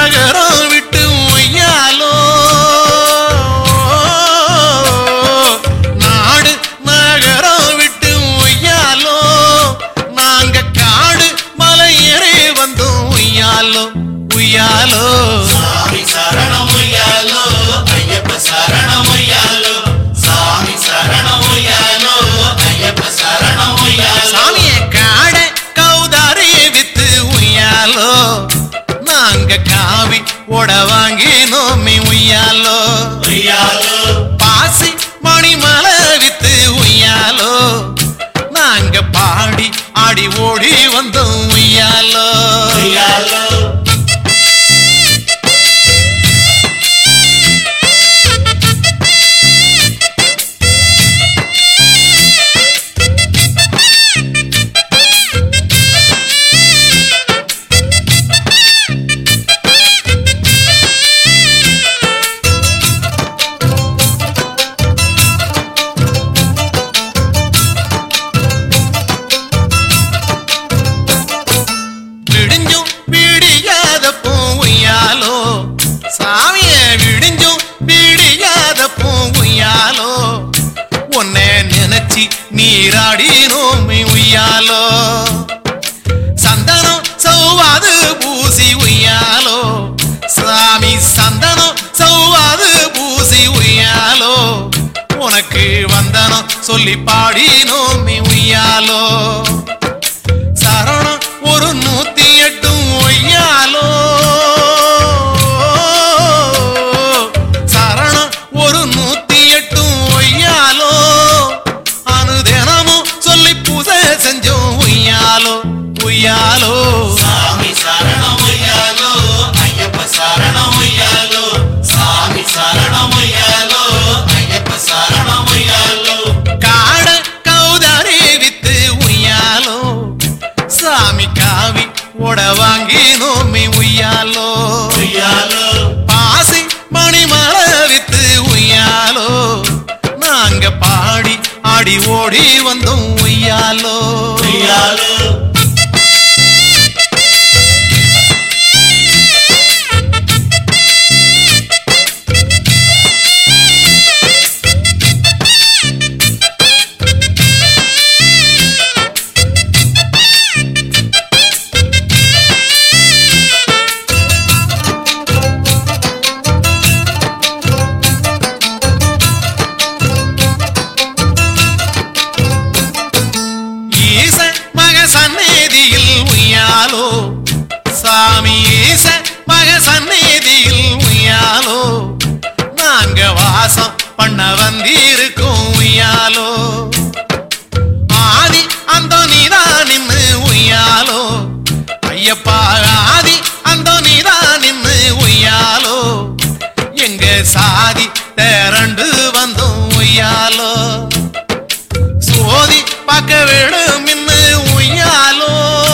நகரம் விட்டு ஒய்யாலோ நாடு நகரம் விட்டு ஒய்யாலோ நாங்க காடு மலை ஏறி வந்தோம் உய்யாலோ உய்யாலோ சாமி சரணம் உய்யாலோ ஐயப்ப சரணம் உய்யாலோ சாமி சரணம் உய்யாலோ ஐயப்ப சரணம் உய்யாலோ சாமிய காட கௌதாரி வித்து உய்யாலோ நாங்க காவி ஓட வாங்கி நோமி உய்யாலோ உய்யாலோ பாசி மணிமலை வித்து உய்யாலோ நாங்க பாடி ஆடி ஓடி வந்தோம் உய்யாலோ உய்யாலோ விடிஞ்சும் விடியாத பூவையாலோ சாமிய விடிஞ்சும் விடியாத பூவையாலோ உன்னை நினைச்சி நீராடி நோமி உய்யாலோ சந்தனம் சௌவாது பூசி உய்யாலோ சாமி சந்தனம் சௌவாது பூசி உய்யாலோ உனக்கு வந்தனம் சொல்லி பாடி நோமி உய்யாலோ சரணம் ஒரு நூத்தி எட்டும் ஒய்யாலோ சரணம் ஒரு நூத்தி எட்டும் ஒய்யாலோ அனுதினமும் சொல்லி பூசை செஞ்சோம் உய்யாலோ உய்யாலோ சாமி சரணம் உய்யாலோ ஐயப்ப சரணம் உய்யாலோ சாமி சரணம் உய்யாலோ ஐயப்ப சரணம் உய்யாலோ காட கௌதாரி வித்து உய்யாலோ சாமி காவி ஓட வாங்கி நோமி உய்யாலோ உய்யாலோ பாசி மணிமலை வித்து உய்யாலோ நாங்க பாடி ஆடி ஓடி வந்தோம் உய்யாலோ உய்யாலோ ஈச மக சந்நிதியில் உய்யாலோ சாமி ஈச மக சந்நிதியில் உய்யாலோ நாங்க வாசம் பண்ண வந்திருக்கோம் உய்யாலோ ஆதி அந்த நீதான் நின்னு உய்யாலோ ஐயப்பா ஆதி அந்த நீதான் நின்னு உய்யாலோ எங்க சாதி திரண்டு வந்தோம் உய்யாலோ சோதி பார்க்க வேணும் இன்னு உய்யாலோ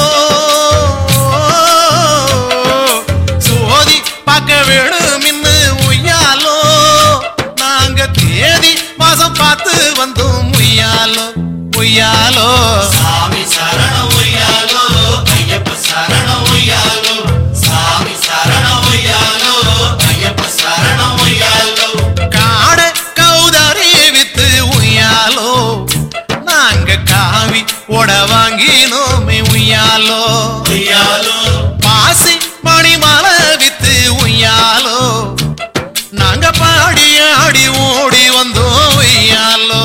சோதி பார்க்க வேணும் இன்னு உய்யாலோ நாங்க தேதி மாசம் பார்த்து வந்தோம் உய்யாலோ உய்யாலோ சாமி சரணம் உய்யாலோ ஐயப்ப சரணம் உய்யாலோ சாமி சரணம் உய்யாலோ ஐயப்ப சரணம் உய்யாலோ காட கௌதாரி வித்து உய்யாலோ நாங்க காவி ஓட வாங்கி நோமி உய்யாலோ உய்யாலோ பாசி மணிமலை வித்து உய்யாலோ நாங்க பாடி ஆடி ஓடி வந்தோம் உய்யாலோ